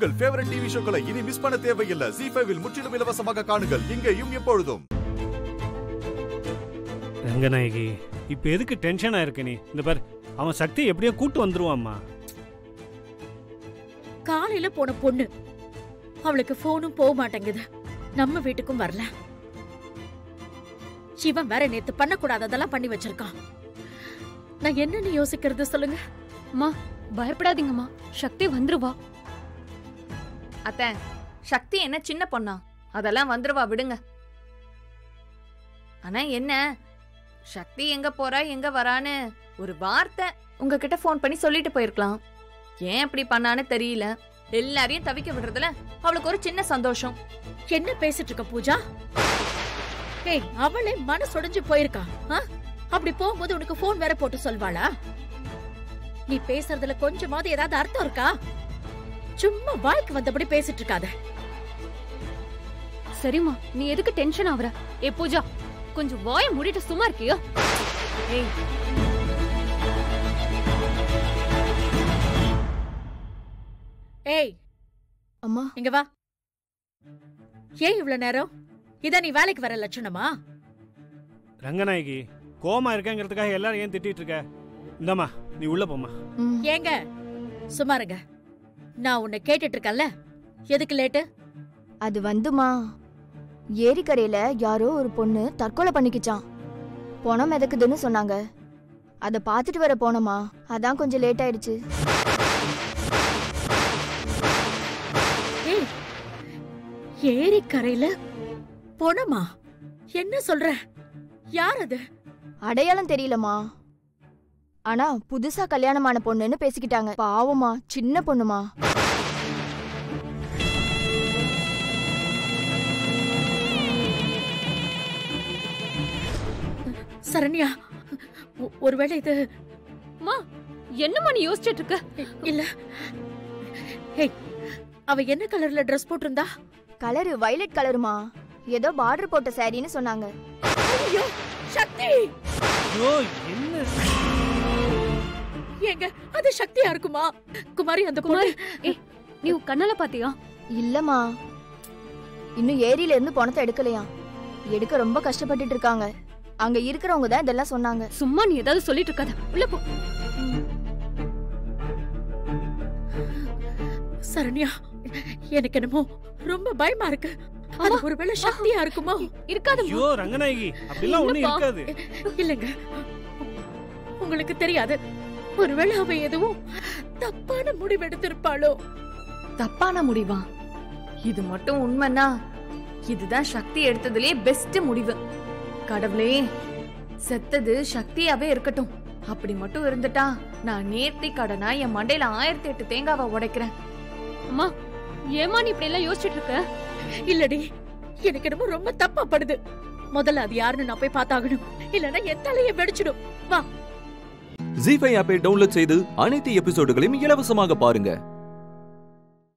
உங்கள் favourite TV ஷோக்களை இனி miss பண்ண தேவையில்லை ஜி ஃபைவில் முற்றிலும் இலவசமாக காணுங்கள் இங்கேயும் எப்பொழுதும் ரங்கநாயகி இப்ப எதுக்கு டென்ஷனா இருக்க நீ இந்த பார் அவன் சக்தி எப்படியோ கூட்டு வந்துருவாம்மா காலையில போன பொண்ணு அவளுக்கு போனும் போக மாட்டேங்குது நம்ம வீட்டுக்கும் வரல சிவன் வேற நேத்து பண்ணக்கூடாததெல்லாம் பண்ணி வச்சிருக்கான் நான் என்னன்னு யோசிக்கிறது சொல்லுங்க அம்மா பயப்படாதீங்கம்மா சக்தி வந்துருவா அத்தை சக்தி என்ன சின்ன பொண்ணா அதெல்லாம் வந்துருவா விடுங்க ஆனா என்ன சக்தி எங்க போறா எங்க வரான்னு ஒரு வார்த்தை உங்ககிட்ட ஃபோன் பண்ணி சொல்லிட்டு போயிருக்கலாம் ஏன் அப்படி பண்ணான்னு தெரியல எல்லாரையும் தவிக்க விடுறதுல அவளுக்கு ஒரு சின்ன சந்தோஷம் என்ன பேசிட்டு இருக்க பூஜா ஏய் அவளே மனசுடைஞ்சு போயிருக்கா ஆ? அப்படி போகும்போது உனக்கு போன் வேற போட்டு சொல்வாளா நீ பேசுறதுல கொஞ்சமாவது ஏதாவது அர்த்தம் இருக்கா சும்மா வாய்க்கு வந்தபடி பேசிட்டு இருக்காத சரிம்மா நீ எதுக்கு டென்ஷன் ஆகுற ஏ பூஜா கொஞ்சம் வாய மூடிட்டு சும்மா இருக்கியோ ஏய் ஏய் அம்மா இங்க வா ஏன் இவ்வளவு நேரம் இதான் நீ வேலைக்கு வர லட்சணமா ரங்கநாயகி கோமா இருக்கேங்கிறதுக்காக எல்லாரும் ஏன் திட்டிட்டு இருக்க இந்தாம்மா நீ உள்ள போம்மா ம், ஏங்க சும்மா இருங்க நான் உன்னை கேட்டுட்டு இருக்கேன்ல எதுக்கு லேட்டு அது வந்துமா ஏரிக்கரையில யாரோ ஒரு பொண்ணு தற்கொலை பண்ணிக்கிச்சான் பணம் மிதக்குதுன்னு சொன்னாங்க அத பாத்துட்டு வர போனோமா அதான் கொஞ்சம் லேட் ஆயிடுச்சு ஏய் ஏரி கரையில போனமா என்ன சொல்ற யார் அது அடையாளம் தெரியலமா ஆனா புதுசா கல்யாணமான பொண்ணுன்னு பேசிக்கிட்டாங்க பாவமா சின்ன பொண்ணுமா சரண்யா ஒ- ஒருவேளை இது அம்மா என்னம்மா நீ யோசிச்சிட்டு இருக்க இ- இல்ல ஏய் அவ என்ன கலர்ல Dress போட்டிருந்தா கலரு வயலட் கலருமா ஏதோ பார்டர் போட்ட சாரின்னு சொன்னாங்க ஐயோ சக்தி ஐயோ என்ன ஏங்க அது சக்தியா இருக்குமா குமாரி அந்த குமாரி பொண்ணு ஏ நீ உன் கண்ணால பாத்தியா இல்லம்மா இன்னும் ஏரியில இருந்து பணத்தை எடுக்கலையாம் எடுக்க ரொம்ப கஷ்டப்பட்டுட்டு இருக்காங்க அங்க இருக்கிறவங்க தான் இதெல்லாம் சொன்னாங்க சும்மா நீ ஏதாவது சொல்லிட்டு இருக்காத உள்ள போ சரண்யா எனக்கு என்னமோ ரொம்ப பயமா இருக்கு அது ஒருவேளை சக்தியா இருக்குமோ இருக்காதம்மா ஐயோ ரங்கநாயகி அப்படிலாம் ஒண்ணும் இல்லப்பா. இருக்காது இல்லங்க உங்களுக்கு தெரியாது ஒருவேளை அவ எதுவும் தப்பான முடிவு எடுத்திருப்பாளோ தப்பான முடிவா இது மட்டும் உண்மைன்னா இதுதான் சக்தி எடுத்ததுலயே பெஸ்ட் முடிவு கடவுளே செத்தது சக்தியாவே இருக்கட்டும் அப்படி மட்டும் இருந்துட்டா நான் நேர்த்தி கடனா என் மண்டையில ஆயிரத்தி எட்டு தேங்காவை உடைக்கிறேன் அம்மா ஏமா நீ இப்படி எல்லாம் யோசிச்சுட்டு இருக்க இல்லடி எனக்கு என்னமோ ரொம்ப தப்பா படுது முதல்ல அது யாருன்னு நான் போய் பார்த்தாகணும் இல்லன்னா என் தலையை வெடிச்சிடும் வா ஜி ஃபைவ் ஆப்பை டவுன்லோட் செய்து அனைத்து எபிசோடுகளையும் இலவசமாக பாருங்க